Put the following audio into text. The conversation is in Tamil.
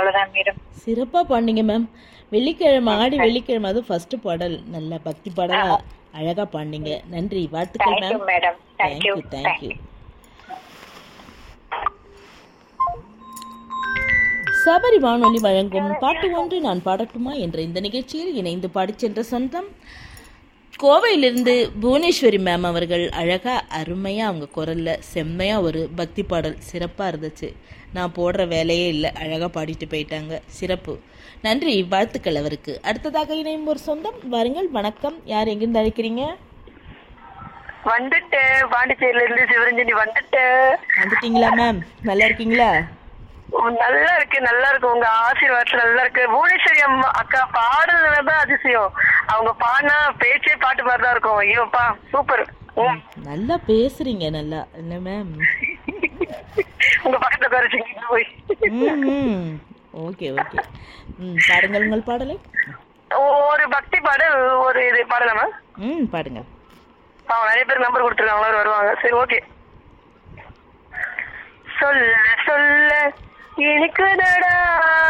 அவ்வளவுதான் மேடம் சிறப்பாக பாடினீங்க மேம் வெள்ளிக்கிழமை ஆடி வெள்ளிக்கிழமை அது ஃபர்ஸ்ட் பாடல் நல்ல பக்தி பாடலா அழகா பாடினீங்க நன்றி வாழ்த்துக்கள் thank you ma'am madam thank you thank you thank you Sabari வானொலி வழங்கும் பாட்டு ஒன்று நான் பாடட்டுமா என்ற இந்த நிகழ்ச்சியில் இணைந்து பாடிச் சென்ற சொந்தம் கோவையிலிருந்து புவனேஸ்வரி மேம் அவர்கள் அழகா அருமையா அவங்க குரல்ல செம்மையா ஒரு பக்தி பாடல் சிறப்பா இருந்துச்சு நான் போடுற வேலையே இல்லை அழகா பாடிட்டு போயிட்டாங்க சிறப்பு நன்றி வாழ்த்துக்கள் அவருக்கு அடுத்ததாக இணையும் ஒரு சொந்தம் வாருங்கள் வணக்கம் யார் எங்கிருந்து அழைக்கிறீங்க வந்துட்டு பாண்டிச்சேரியில இருந்து சிவரஞ்சனி வந்துட்டு வந்துட்டீங்களா மேம் நல்லா இருக்கீங்களா உம், நல்லா இருக்கு நல்லா இருக்கு உங்க ஆசீர்வாதத்துல நல்லா இருக்கு புவனேஸ்வரி அம்மா அக்கா பாடுறதுலதான் அதிசயம் அவங்க பாடினா பேச்சே பாட்டு மாதிரி தான் இருக்கும் ஐயோப்பா சூப்பர் உம். நல்லா பேசுறீங்க நல்லா என்ன மேம் உங்க பக்கத்துல உட்கார வச்சுக்கிட்டு போய் ம் ஓகே ஓகே ம் பாடுங்கள் உங்கள் பாடலை ஒரு பக்தி பாடல் ஒரு இது பாடலாமா ம் பாடுங்க அவங்க நிறைய பேர் நம்பர் கொடுத்துருக்காங்க வருவாங்க சரி ஓகே சொல்ல சொல்ல இனிக்குதடா